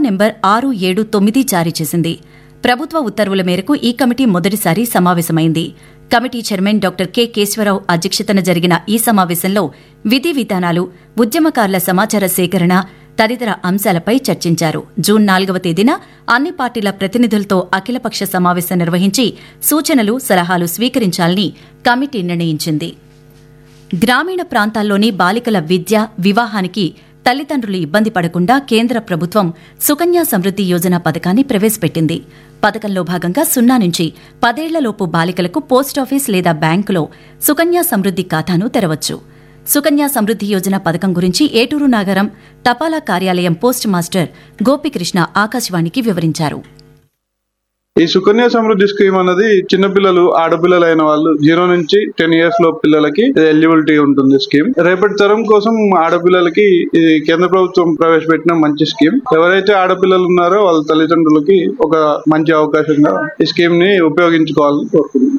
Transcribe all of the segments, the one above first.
number ఆరు ఏడు తొమ్మిది జారీ చేసింది ప్రభుత్వ ఉత్తర్వుల మేరకు ఈ కమిటీ మొదటిసారి సమావేశమైంది committee chairman doctor K Keshava Rao అధ్యక్షతన జరిగిన ఈ సమావేశంలో విధి విధానాలు ఉద్యమకారుల సమాచార సేకరణ తదితర అంశాలపై చర్చించారు జూన్ నాలుగవ తేదీన అన్ని పార్టీల ప్రతినిధులతో అఖిలపక్ష సమావేశం నిర్వహించి సూచనలు సలహాలు స్వీకరించాలని కమిటీ నిర్ణయించింది గ్రామీణ ప్రాంతాల్లోని బాలికల విద్య వివాహానికి తల్లిదండ్రులు ఇబ్బంది పడకుండా కేంద్ర ప్రభుత్వం సుకన్య సమృద్ది యోజన పథకాన్ని ప్రవేశపెట్టింది పథకంలో భాగంగా సున్నా నుంచి పదేళ్లలోపు బాలికలకు పోస్టాఫీస్ లేదా బ్యాంకులో సుకన్య సమృద్ది ఖాతాను తెరవచ్చు సుకన్య సమృద్ది యోజన పథకం గురించి ఏటూరు నాగరం తపాలా కార్యాలయం పోస్ట్ మాస్టర్ గోపికృష్ణ ఆకాశవాణికి వివరించారు ఈ సుకన్య సమృద్ధి స్కీమ్ అన్నది చిన్నపిల్లలు ఆడపిల్లలు అయిన వాళ్ళు జీరో నుంచి టెన్ ఇయర్స్ లో పిల్లలకి ఎలిజిబిలిటీ ఉంటుంది స్కీమ్ రేపటి తరం కోసం ఆడపిల్లలకి ఇది కేంద్ర ప్రభుత్వం ప్రవేశపెట్టిన మంచి స్కీమ్ ఎవరైతే ఆడపిల్లలు ఉన్నారో వాళ్ళ తల్లిదండ్రులకి ఒక మంచి అవకాశంగా ఈ స్కీమ్ ని ఉపయోగించుకోవాలని కోరుకుంటున్నాను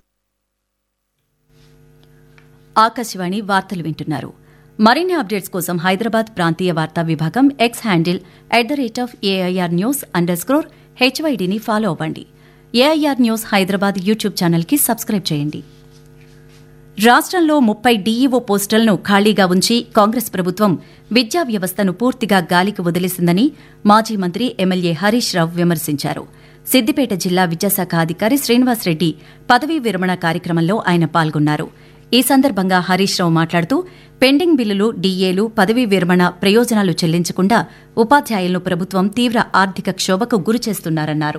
ఆకాశవాణి వార్తలు వింటున్నారు మరిన్ని అప్డేట్స్ కోసం హైదరాబాద్ ప్రాంతీయ వార్తా విభాగం X handle at the rate of AIR news underscore హెచ్వైడిని ఫాలో అవ్వండి ఏఐఆర్ న్యూస్ హైదరాబాద్ యూట్యూబ్ ఛానల్కి సబ్స్క్రైబ్ చేయండి రాష్ట్రంలో ముప్పై డీఈఓ పోస్టులను ఖాళీగా ఉంచి కాంగ్రెస్ ప్రభుత్వం విద్యా వ్యవస్థను పూర్తిగా గాలికి వదిలేసిందని మాజీ మంత్రి ఎమ్మెల్యే హరీష్ రావు విమర్శించారు సిద్దిపేట జిల్లా విద్యాశాఖ అధికారి శ్రీనివాసరెడ్డి పదవీ విరమణ కార్యక్రమంలో ఆయన పాల్గొన్నారు ఈ సందర్భంగా హరీష్ రావు మాట్లాడుతూ పెండింగ్ బిల్లులు డీఏలు పదవీ విరమణ ప్రయోజనాలు చెల్లించకుండా ఉపాధ్యాయులను ప్రభుత్వం తీవ్ర ఆర్థిక క్షోభకు గురిచేస్తున్నారన్నారు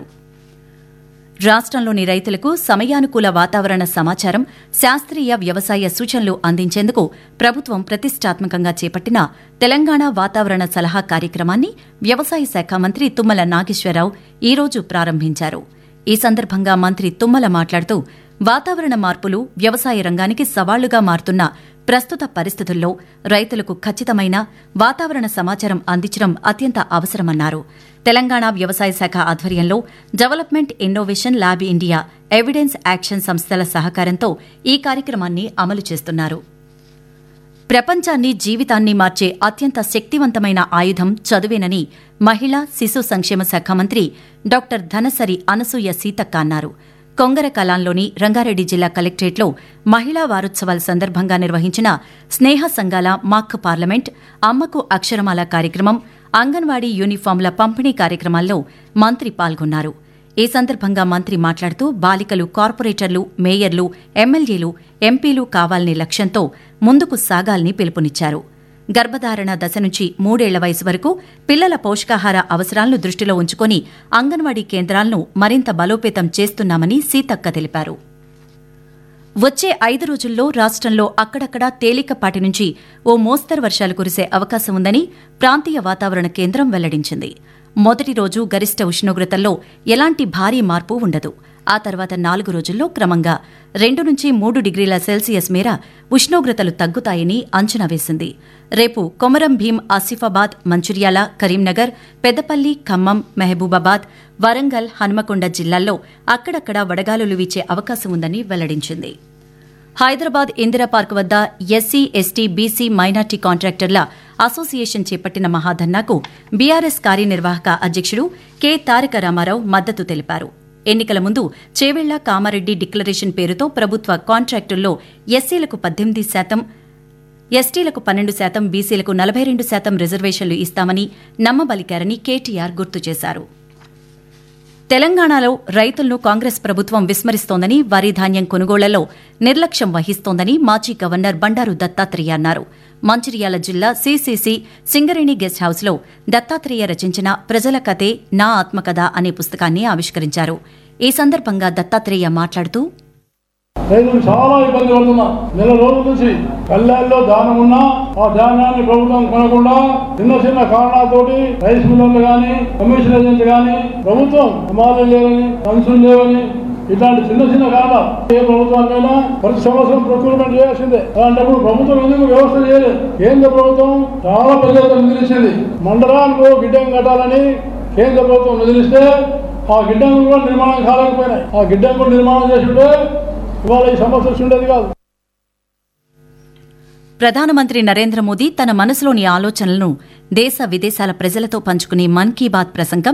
రాష్ట్రంలోని రైతులకు సమయానుకూల వాతావరణ సమాచారం శాస్త్రీయ వ్యవసాయ సూచనలు అందించేందుకు ప్రభుత్వం ప్రతిష్టాత్మకంగా చేపట్టిన తెలంగాణ వాతావరణ సలహా కార్యక్రమాన్ని వ్యవసాయ శాఖ మంత్రి తుమ్మల నాగేశ్వరరావు ఈ రోజు ప్రారంభించారు ఈ సందర్భంగా మంత్రి తుమ్మల మాట్లాడుతూ వాతావరణ మార్పులు వ్యవసాయ రంగానికి సవాళ్లుగా మారుతున్న ప్రస్తుత పరిస్థితుల్లో రైతులకు ఖచ్చితమైన వాతావరణ సమాచారం అందించడం అత్యంత అవసరమన్నారు తెలంగాణ వ్యవసాయ శాఖ ఆధ్వర్యంలో development innovation lab India evidence action సంస్థల సహకారంతో ఈ కార్యక్రమాన్ని అమలు చేస్తున్నారు ప్రపంచాన్ని జీవితాన్ని మార్చే అత్యంత శక్తివంతమైన ఆయుధం చదువేనని మహిళా శిశు సంక్షేమ శాఖ మంత్రి డాక్టర్ ధనసరి అనసూయ సీతక్క అన్నారు కొంగర కలాంలోని రంగారెడ్డి జిల్లా కలెక్టరేట్లో మహిళా వారోత్సవాల సందర్భంగా నిర్వహించిన స్నేహ సంఘాల మాక్ పార్లమెంట్ అమ్మకు అక్షరమాల కార్యక్రమం అంగన్వాడీ యూనిఫాంల పంపిణీ కార్యక్రమాల్లో మంత్రి పాల్గొన్నారు ఈ సందర్భంగా మంత్రి మాట్లాడుతూ బాలికలు కార్పొరేటర్లు మేయర్లు ఎమ్మెల్యేలు ఎంపీలు కావాలనే లక్ష్యంతో ముందుకు సాగాలని పిలుపునిచ్చారు గర్భధారణ దశ నుంచి మూడేళ్ల వయసు వరకు పిల్లల పోషకాహార అవసరాలను దృష్టిలో ఉంచుకొని అంగన్వాడీ కేంద్రాలను మరింత బలోపేతం చేస్తున్నామని సీతక్క తెలిపారు వచ్చే ఐదు రోజుల్లో రాష్ట్రంలో అక్కడక్కడా తేలికపాటి నుంచి ఓ మోస్తరు వర్షాలు కురిసే అవకాశం ఉందని ప్రాంతీయ వాతావరణ కేంద్రం వెల్లడించింది మొదటి రోజు గరిష్ట ఉష్ణోగ్రతల్లో ఎలాంటి భారీ మార్పు ఉండదు ఆ తర్వాత నాలుగు రోజుల్లో క్రమంగా రెండు నుంచి మూడు డిగ్రీల సెల్సియస్ మేర ఉష్ణోగ్రతలు తగ్గుతాయని అంచనా వేసింది రేపు కొమరం భీం ఆసిఫాబాద్ మంచిర్యాల కరీంనగర్ పెద్దపల్లి ఖమ్మం మహబూబాబాద్ వరంగల్ హన్మకొండ జిల్లాల్లో అక్కడక్కడ వడగాలులు వీచే అవకాశం ఉందని వెల్లడించింది హైదరాబాద్ ఇందిరా పార్క్ వద్ద ఎస్సీ ఎస్టీ బీసీ మైనార్టీ కాంట్రాక్టర్ల అసోసియేషన్ చేపట్టిన మహాధర్నాకు బీఆర్ఎస్ కార్యనిర్వాహక అధ్యక్షుడు కె తారక రామారావు మద్దతు తెలిపారు ఎన్నికల ముందు చేవెళ్ల కామారెడ్డి డిక్లరేషన్ పేరుతో ప్రభుత్వ కాంట్రాక్టుల్లో ఎస్సీలకు పద్దెనిమిది శాతం ఎస్టీలకు పన్నెండు శాతం బీసీలకు నలభై రెండు శాతం రిజర్వేషన్లు ఇస్తామని నమ్మబలికారని కేటీఆర్ గుర్తు చేశారు తెలంగాణలో రైతులను కాంగ్రెస్ ప్రభుత్వం విస్మరిస్తోందని వరి ధాన్యం కొనుగోళ్లలో నిర్లక్ష్యం వహిస్తోందని మాజీ గవర్నర్ బండారు దత్తాత్రేయ అన్నారు మంచిర్యాల జిల్లా సిసిసి సింగరేణి గెస్ట్ హౌస్లో దత్తాత్రేయ రచించిన ప్రజల కథే నా ఆత్మకథ అనే పుస్తకాన్ని ఆవిష్కరించారు ఈ సందర్భంగా దత్తాత్రేయ మాట్లాడుతూ రైతులు చాలా ఇబ్బంది పడుతున్నాం నెల రోజుల నుంచి కళ్యాణ్లో ధానం ఉన్నా ఆ ధాన్యాన్ని ప్రభుత్వం కొనకుండా చిన్న చిన్న కారణాలతోటి రైస్ మిల్లర్లు కానీ కమిషన్ ఏజెంట్లు కానీ ప్రభుత్వం అమ్మాలు లేవని కన్సులు లేవని ఇట్లాంటి చిన్న చిన్న కారణాలు ఏ ప్రభుత్వానికైనా ప్రతి సంవత్సరం ప్రొక్యూర్మెంట్ చేయాల్సిందే అలాంటప్పుడు ప్రభుత్వం ఎందుకు వ్యవస్థ చేయలేదు కేంద్ర ప్రభుత్వం చాలా పెద్ద ఎత్తున నిధులిచ్చింది మండలానికి గిడ్డం కట్టాలని కేంద్ర ప్రభుత్వం నిధులిస్తే ఆ గిడ్డంగులు కూడా నిర్మాణం కాలేకపోయినాయి ఆ గిడ్డంగులు నిర్మాణం చేసి ఉంటే ఇవాళ ఈ సమస్య వచ్చి ఉండేది కాదు ప్రధానమంత్రి నరేంద్ర మోదీ తన మనసులోని ఆలోచనలను దేశ విదేశాల ప్రజలతో పంచుకునే మన్ కీ బాత్ ప్రసంగం